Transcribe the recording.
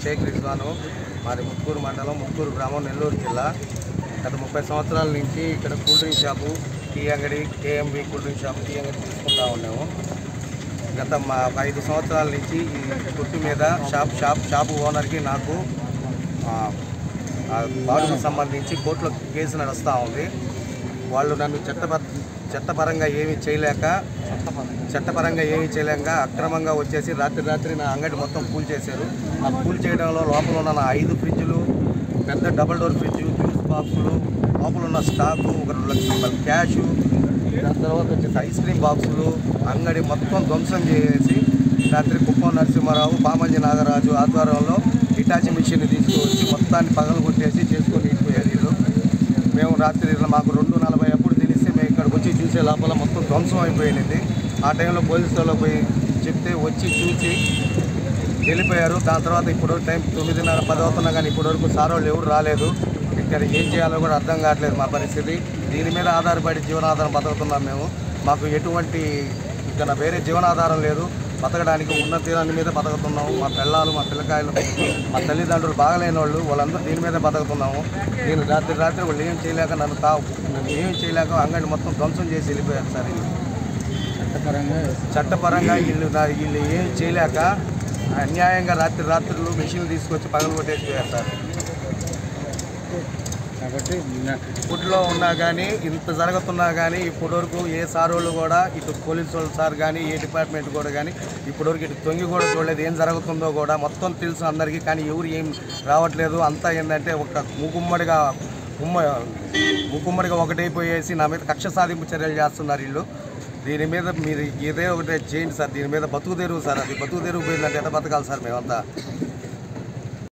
షేక్ రిజ్వాను మాది ముత్కూరు మండలం ముత్కూరు గ్రామం నెల్లూరు జిల్లా గత ముప్పై సంవత్సరాల నుంచి ఇక్కడ కూల్ డ్రింక్ షాపు టీ అంగడి KMB cool drink shop tea అంగడి తీసుకుంటా ఉన్నాము గత మా ఐదు సంవత్సరాల నుంచి ఈ కొట్టు మీద షాప్ షాప్ షాపు ఓనర్కి నాకు ఆ, ఆ బాడుకు సంబంధించి కోర్టులో కేసు నడుస్తూ ఉంది వాళ్ళు నన్ను చట్టపర చట్టపరంగా ఏమీ చేయలేక చట్టపరంగా ఏమీ చేయలేక అక్రమంగా వచ్చేసి రాత్రి రాత్రి నా అంగడి మొత్తం కూల్ చేశారు ఆ కూల్ చేయడంలో లోపల ఉన్న నా ఐదు ఫ్రిడ్జ్లు పెద్ద డబుల్ డోర్ ఫ్రిడ్జ్ జ్యూస్ బాక్సులు లోపల ఉన్న స్టాకు ఒక రెండు లక్షల రూపాయల క్యాష్ దాని తర్వాత వచ్చేసి ఐస్ క్రీమ్ బాక్సులు అంగడి మొత్తం ధ్వంసం చేసి రాత్రి కుప్పం నరసింహారావు పామంజి నాగరాజు ఆధ్వర్యంలో ఇటాచి మిషన్ తీసుకువచ్చి మొత్తాన్ని పగలు కొట్టేసి చేసుకొని వెళ్ళిపోయారు వీళ్ళు మేము రాత్రి ఇలా మాకు రెండు నలభై అప్పుడు తెలిస్తే మేము ఇక్కడికి వచ్చి చూసే లోపల మొత్తం ధ్వంసం అయిపోయింది ఆ టైంలో పోలీసు వాళ్ళు పోయి చెప్తే వచ్చి చూసి వెళ్ళిపోయారు దాని తర్వాత ఇప్పుడు టైం తొమ్మిదిన్నర పది అవుతున్నా కానీ ఇప్పటి వరకు సార్ వాళ్ళు ఎవరు రాలేదు ఇక్కడ ఏం చేయాలో కూడా అర్థం కావట్లేదు మా పరిస్థితి దీని మీద ఆధారపడి జీవనాధారం బతుకుతున్నాం మేము మాకు ఎటువంటి ఇక్కడ వేరే జీవనాధారం లేదు బతకడానికి ఉన్న తీరాన్ని మీద బతుకుతున్నాము మా పిల్లలు మా పిల్లకాయలు మా తల్లిదండ్రులు బాగలేని వాళ్ళు వాళ్ళందరూ దీని మీద బతుకుతున్నాము నేను రాత్రి రాత్రి వాళ్ళు ఏం చేయలేక నన్ను తా నన్ను ఏం చేయలేక అంగడి మొత్తం ధ్వంసం చేసి వెళ్ళిపోయారు సార్ వీళ్ళు చట్టపరంగా చట్టపరంగా వీళ్ళు నా- వీళ్ళు ఏం చేయలేక అన్యాయంగా రాత్రి రాత్రులు మెషిన్లు తీసుకొచ్చి పగలు కొట్టేసిపోయారు సార్ కాబట్టి నా- ఫుడ్లో ఉన్నా కానీ ఇంత జరుగుతున్నా కానీ ఇప్పటివరకు ఏ సార్ వాళ్ళు కూడా ఇటు పోలీసు వాళ్ళు సార్ కానీ ఏ డిపార్ట్మెంట్ కూడా కానీ ఇప్పటివరకు ఇటు తొంగి కూడా చూడలేదు ఏం జరుగుతుందో కూడా మొత్తం తెలుసు అందరికీ కానీ ఎవరు ఏం రావట్లేదు అంతా ఏంటంటే ఒక మూకుమ్మడిగా ఉమ్మ మూకుమ్మడిగా ఒకటైపోయేసి నా మీద కక్ష సాధింపు చర్యలు చేస్తున్నారు వీళ్ళు దీని మీద మీరు ఇదే ఒకటి చేయండి సార్ దీని మీద బతుకు తెరువు సార్ అది బతుకు తెరువు పోయిందంటే ఎట్లా బతకాలి సార్ మేమంతా